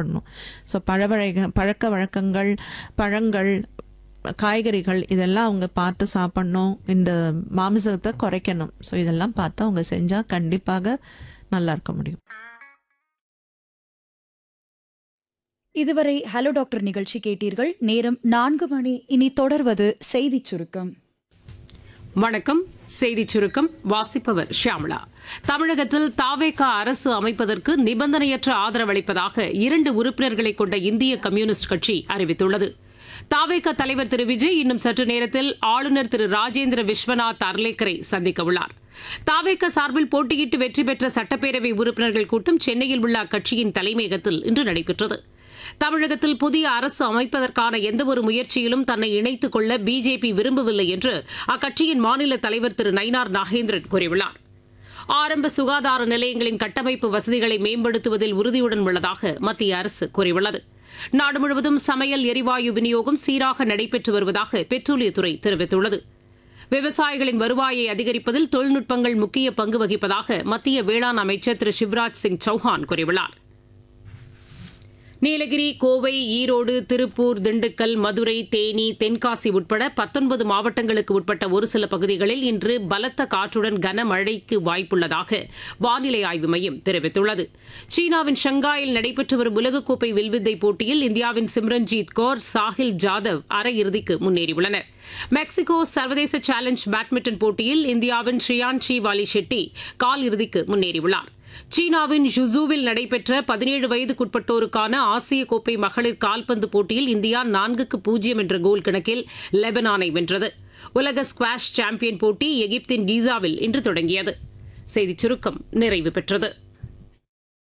சாப்பிடணும் ஸோ பழவழக பழக்க வழக்கங்கள் பழங்கள் காய்கறிகள் இதெல்லாம் அவங்க பார்த்து சாப்பிடணும் இந்த மாமிசத்தை குறைக்கணும் ஸோ இதெல்லாம் பார்த்து அவங்க செஞ்சால் கண்டிப்பாக நல்லா இருக்க முடியும் இதுவரை ஹலோ டாக்டர் நிகழ்ச்சி கேட்டீர்கள் நேரம் நான்கு மணி இனி தொடர்வது செய்திச் சுருக்கம் வணக்கம் செய்திச் சுருக்கம் வாசிப்பவர் ஷியாமளா தமிழகத்தில் தாவேகா அரசு அமைப்பதற்கு நிபந்தனையற்ற ஆதரவு அளிப்பதாக இரண்டு உறுப்பினர்களை கொண்ட இந்திய கம்யூனிஸ்ட் கட்சி அறிவித்துள்ளது தாவேகா தலைவர் திரு விஜய் இன்னும் சற்று நேரத்தில் ஆளுநர் திரு ராஜேந்திர விஸ்வநாத் அர்லேக்கரை சந்திக்க உள்ளார் தாவேகா சார்பில் போட்டியிட்டு வெற்றி பெற்ற சட்டப்பேரவை உறுப்பினர்கள் கூட்டம் சென்னையில் உள்ள அக்கட்சியின் தலைமையகத்தில் இன்று நடைபெற்றது தமிழகத்தில் புதிய அரசு அமைப்பதற்கான எந்தவொரு முயற்சியிலும் தன்னை இணைத்துக் கொள்ள பிஜேபி விரும்பவில்லை என்று அக்கட்சியின் மாநில தலைவர் திரு நயினார் நாகேந்திரன் கூறியுள்ளார் ஆரம்ப சுகாதார நிலையங்களின் கட்டமைப்பு வசதிகளை மேம்படுத்துவதில் உறுதியுடன் உள்ளதாக மத்திய அரசு கூறியுள்ளது நாடு முழுவதும் சமையல் எரிவாயு விநியோகம் சீராக நடைபெற்று வருவதாக பெட்ரோலியத்துறை தெரிவித்துள்ளது விவசாயிகளின் வருவாயை அதிகரிப்பதில் தொழில்நுட்பங்கள் முக்கிய பங்கு வகிப்பதாக மத்திய வேளாண் அமைச்சர் திரு சிவராஜ் சிங் சௌஹான் கூறியுள்ளார் நீலகிரி கோவை ஈரோடு திருப்பூர் திண்டுக்கல் மதுரை தேனி தென்காசி உட்பட பத்தொன்பது மாவட்டங்களுக்கு உட்பட்ட ஒரு சில பகுதிகளில் இன்று பலத்த காற்றுடன் கனமழைக்கு வாய்ப்புள்ளதாக வானிலை ஆய்வு மையம் தெரிவித்துள்ளது சீனாவின் ஷங்காயில் நடைபெற்று வரும் உலகக்கோப்பை வில்வித்தை போட்டியில் இந்தியாவின் சிம்ரன்ஜீத் கौर சாஹில் ஜாதவ் அரையிறுதிக்கு முன்னேறியுள்ளனர் மெக்சிகோ சர்வதேச சேலஞ்ச் பேட்மிண்டன் போட்டியில் இந்தியாவின் ஷ்ரியான்ஷி வாலி ஷெட்டி கால் இறுதிக்கு முன்னேறியுள்ளார் சீனாவின் ஜுசூவில் நடைபெற்ற பதினேழு வயதுக்குட்பட்டோருக்கான ஆசிய கோப்பை மகளிர் கால்பந்து போட்டியில் இந்தியா நான்குக்கு பூஜ்ஜியம் என்ற கோல் கணக்கில் லெபனானை வென்றது உலக ஸ்குவாஷ் சாம்பியன் போட்டி எகிப்தின் கீசாவில் இன்று தொடங்கியது செய்திச் சுருக்கம் நிறைவு பெற்றது